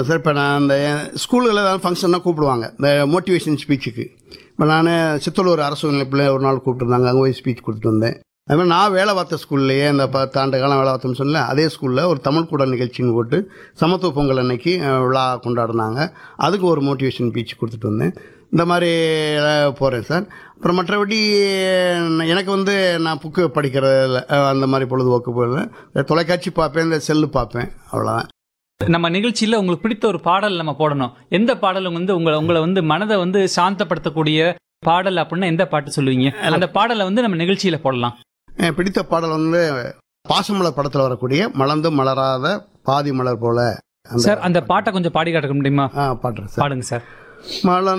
sir இப்போ நான் அந்த ஸ்கூலில் ஏதாவது ஃபங்க்ஷன்னா கூப்பிடுவாங்க இந்த மோட்டிவேஷன் ஸ்பீச்சுக்கு இப்போ நான் சித்தலூர் அரசு நிலைப்பில் ஒரு நாள் கூப்பிட்டுருந்தாங்க அங்கே போய் ஸ்பீச் கொடுத்துட்டு வந்தேன் அது மாதிரி நான் வேலை பார்த்த ஸ்கூல்லையே இந்த பத்தாண்டு காலம் வேலை பார்த்தோம்னு சொல்லல அதே ஸ்கூலில் ஒரு தமிழ் கூட நிகழ்ச்சின்னு போட்டு சமத்துவ பொங்கல் அன்னைக்கு அஹ், விழா கொண்டாடினாங்க அதுக்கு ஒரு மோட்டிவேஷன் ஸ்பீச் கொடுத்துட்டு வந்தேன் இந்த மாதிரி போகிறேன் சார் அப்புறம் மற்றபடி எனக்கு வந்து நான் புக்கு படிக்கிறதில்ல அஹ், அந்த மாதிரி பொழுதுபோக்கு போகல தொலைக்காட்சி பார்ப்பேன் இந்த செல்லு பார்ப்பேன் அவ்வளோதான் நம்ம நிகழ்ச்சியில உங்களுக்கு பிடித்த ஒரு பாடல் நம்ம போடணும் எந்த பாடல் வந்து உங்களை உங்களை வந்து மனதை வந்து சாந்தப்படுத்தக்கூடிய பாடல் அப்படின்னா எந்த பாட்டு சொல்லுவீங்க அந்த பாடலை வந்து நம்ம நிகழ்ச்சியில போடலாம் எனக்கு பிடித்த பாடல் வந்து பாசமலர் படத்தில் வரக்கூடிய மலர்ந்து மலராத பாதி மலர் போல அந்த சார் அந்த பாட்டை கொஞ்சம் பாடி காட்ட முடியுமா ஆ, பாடுறேன் சார் பாடுங்க சார் மலர்ந்து